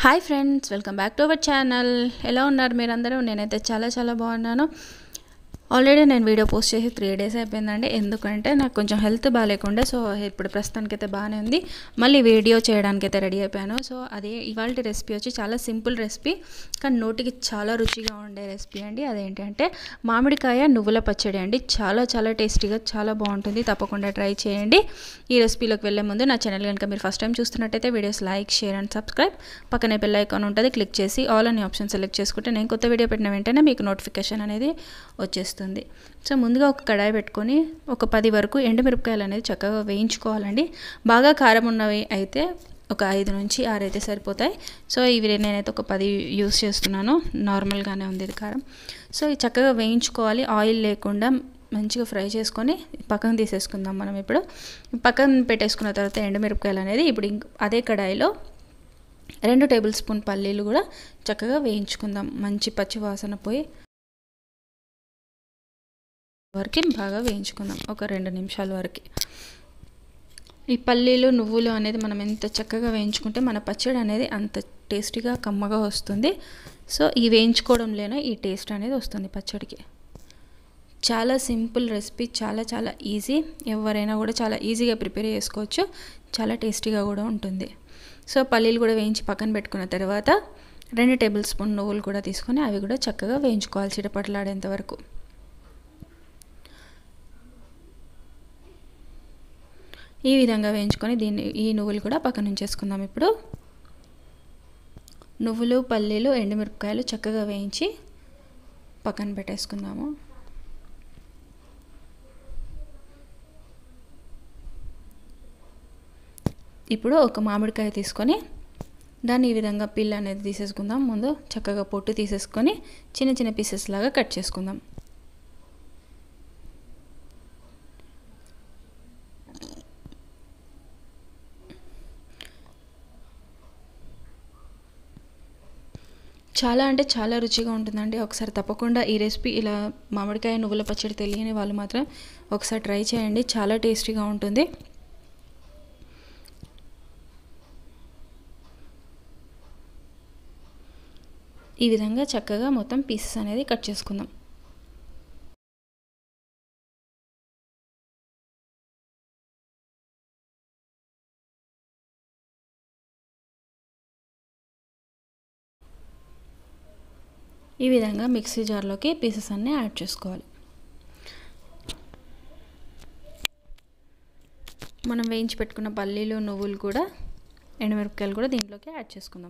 hi friends welcome back to our channel ఎలా ఉన్నారు మీరందరూ నేనైతే చాలా చాలా బాగున్నాను ఆల్రెడీ నేను వీడియో పోస్ట్ చేసి త్రీ డేస్ అయిపోయిందండి ఎందుకంటే నాకు కొంచెం హెల్త్ బాగాలేకుండే సో ఇప్పుడు ప్రస్తుతానికైతే బాగానే ఉంది మళ్ళీ వీడియో చేయడానికి అయితే రెడీ అయిపోయాను సో అదే ఇవాళ రెసిపీ వచ్చి చాలా సింపుల్ రెసిపీ కానీ నోటికి చాలా రుచిగా ఉండే రెసిపీ అండి అదేంటంటే మామిడికాయ నువ్వుల పచ్చడి అండి చాలా చాలా టేస్టీగా చాలా బాగుంటుంది తప్పకుండా ట్రై చేయండి ఈ రెసిపీలోకి వెళ్ళే ముందు నా ఛానల్ కనుక మీరు ఫస్ట్ టైం చూస్తున్నట్టయితే videos like share and subscribe పక్కనే బెల్ ఐకాన్ ఉంటుంది క్లిక్ చేసి ఆల్ అనే ఆప్షన్ సెలెక్ట్ చేసుకుంటే నేను కొత్త వీడియో పెట్టిన వెంటనే మీకు నోటిఫికేషన్ అనేది వచ్చేస్తుంది సో ముందుగా ఒక కడాయి పెట్టుకొని ఒక పది వరకు ఎండుమిరపకాయలు అనేది చక్కగా వేయించుకోవాలండి బాగా కారం ఉన్నవి అయితే ఒక ఐదు నుంచి ఆరు అయితే సరిపోతాయి సో ఇవి నేనైతే ఒక పది యూస్ చేస్తున్నాను నార్మల్గానే ఉంది ఇది కారం సో ఇది చక్కగా వేయించుకోవాలి ఆయిల్ లేకుండా మంచిగా ఫ్రై చేసుకొని పక్కన తీసేసుకుందాం మనం ఇప్పుడు పక్కన పెట్టేసుకున్న తర్వాత ఎండుమిరపకాయలు అనేది ఇప్పుడు ఇంక అదే కడాయిలో రెండు టేబుల్ స్పూన్ పల్లీలు కూడా చక్కగా వేయించుకుందాం మంచి పచ్చి వాసన పోయి వరకు బాగా వేయించుకుందాం ఒక రెండు నిమిషాల వరకు ఈ పల్లీలు నువ్వులు అనేది మనం ఎంత చక్కగా వేయించుకుంటే మన పచ్చడి అనేది అంత టేస్టీగా కమ్మగా వస్తుంది సో ఈ వేయించుకోవడంలోనే ఈ టేస్ట్ అనేది వస్తుంది పచ్చడికి చాలా సింపుల్ రెసిపీ చాలా చాలా ఈజీ ఎవరైనా కూడా చాలా ఈజీగా ప్రిపేర్ చేసుకోవచ్చు చాలా టేస్టీగా కూడా ఉంటుంది సో పల్లీలు కూడా వేయించి పక్కన పెట్టుకున్న తర్వాత రెండు టేబుల్ స్పూన్ నువ్వులు కూడా తీసుకొని అవి కూడా చక్కగా వేయించుకోవాలి చిటపట్లాడేంత వరకు ఈ విధంగా వేయించుకొని దీన్ని ఈ నువ్వులు కూడా పక్కన ఉంచేసుకుందాం ఇప్పుడు నువ్వులు పల్లీలు ఎండుమిరపకాయలు చక్కగా వేయించి పక్కన పెట్టేసుకుందాము ఇప్పుడు ఒక మామిడికాయ తీసుకొని దాన్ని ఈ విధంగా పిల్ల అనేది తీసేసుకుందాం ముందు చక్కగా పొట్టు తీసేసుకొని చిన్న చిన్న పీసెస్ లాగా కట్ చేసుకుందాం చాలా అంటే చాలా రుచిగా ఉంటుందండి ఒకసారి తప్పకుండా ఈ రెసిపీ ఇలా మామిడికాయ నువ్వుల పచ్చడి తెలియని వాళ్ళు మాత్రం ఒకసారి ట్రై చేయండి చాలా టేస్టీగా ఉంటుంది ఈ విధంగా చక్కగా మొత్తం పీసెస్ అనేది కట్ చేసుకుందాం ఈ విధంగా మిక్సీ జార్లోకి పీసెస్ అన్నీ యాడ్ చేసుకోవాలి మనం వేయించి పెట్టుకున్న పల్లీలు నువ్వులు కూడా ఎండుమిరపకాయలు కూడా దీంట్లోకి యాడ్ చేసుకుందాం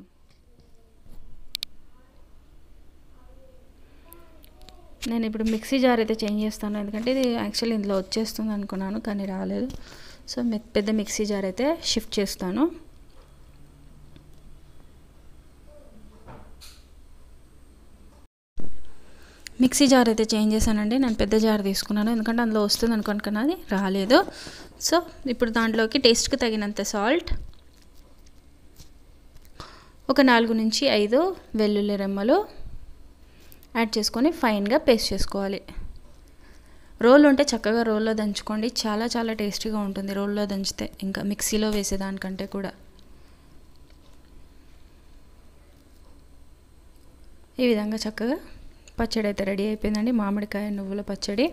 నేను ఇప్పుడు మిక్సీ జార్ అయితే చేంజ్ చేస్తాను ఎందుకంటే ఇది యాక్చువల్లీ ఇందులో వచ్చేస్తుంది అనుకున్నాను కానీ రాలేదు సో పెద్ద మిక్సీ జార్ అయితే షిఫ్ట్ చేస్తాను మిక్సీ జార్ అయితే చేంజ్ చేశానండి నేను పెద్ద జార్ తీసుకున్నాను ఎందుకంటే అందులో వస్తుంది అనుకున్నది రాలేదు సో ఇప్పుడు దాంట్లోకి టేస్ట్కి తగినంత సాల్ట్ ఒక నాలుగు నుంచి ఐదు వెల్లుల్లి రెమ్మలు యాడ్ చేసుకొని ఫైన్గా పేస్ట్ చేసుకోవాలి రోల్ ఉంటే చక్కగా రోల్లో దంచుకోండి చాలా చాలా టేస్టీగా ఉంటుంది రోల్లో దంచితే ఇంకా మిక్సీలో వేసేదానికంటే కూడా ఈ విధంగా చక్కగా పచ్చడి అయితే రెడీ అయిపోయిందండి మామిడికాయ నువ్వుల పచ్చడి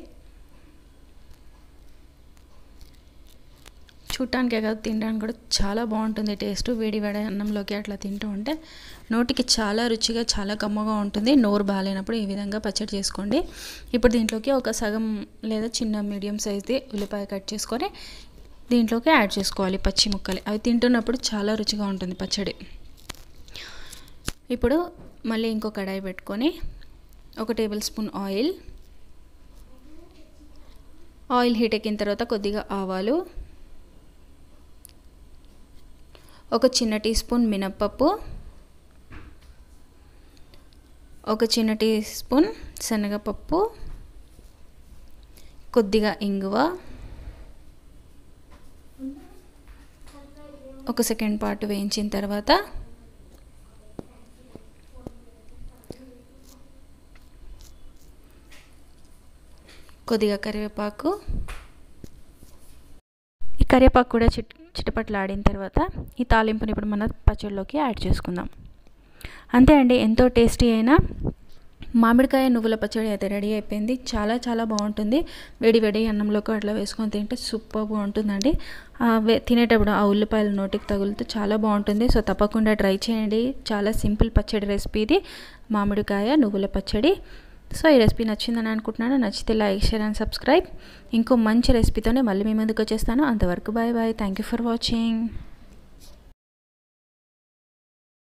చూడటానికే కాదు తినడానికి కూడా చాలా బాగుంటుంది టేస్ట్ వేడి వేడి అన్నంలోకి అట్లా తింటూ ఉంటే నోటికి చాలా రుచిగా చాలా కమ్మగా ఉంటుంది నోరు బాగాలేనప్పుడు ఈ విధంగా పచ్చడి చేసుకోండి ఇప్పుడు దీంట్లోకి ఒక సగం లేదా చిన్న మీడియం సైజ్ది ఉల్లిపాయ కట్ చేసుకొని దీంట్లోకి యాడ్ చేసుకోవాలి పచ్చి ముక్కలు అవి తింటున్నప్పుడు చాలా రుచిగా ఉంటుంది పచ్చడి ఇప్పుడు మళ్ళీ ఇంకో కడాయి పెట్టుకొని ఒక tablespoon oil oil heat ఎక్కిన తర్వాత కొద్దిగా ఆవాలు ఒక చిన్న టీ స్పూన్ మినప్పప్పు ఒక చిన్న టీ స్పూన్ శనగపప్పు కొద్దిగా ఇంగువ ఒక సెకండ్ పాటు వేయించిన తర్వాత కొద్దిగా కరివేపాకు ఈ కరివేపాకు కూడా చిట్ చిటపట్లు ఆడిన తర్వాత ఈ తాలింపుని ఇప్పుడు మన పచ్చడిలోకి యాడ్ చేసుకుందాం అంతే అండి ఎంతో టేస్టీ అయినా మామిడికాయ నువ్వుల పచ్చడి అయితే రెడీ అయిపోయింది చాలా చాలా బాగుంటుంది వేడి వేడి అన్నంలోకి అట్లా వేసుకొని తింటే సూపర్ బాగుంటుందండి తినేటప్పుడు ఆ ఉల్లిపాయలు నోటికి తగులుతూ చాలా బాగుంటుంది సో తప్పకుండా ట్రై చేయండి చాలా సింపుల్ పచ్చడి రెసిపీ ఇది మామిడికాయ నువ్వుల పచ్చడి సో ఈ రెసిపీ నచ్చిందని అనుకుంటున్నాను నచ్చితే లైక్ షేర్ అండ్ సబ్స్క్రైబ్ ఇంకో మంచి రెసిపీతోనే మళ్ళీ మీ ముందుకు వచ్చేస్తాను అంతవరకు bye bye thank you for watching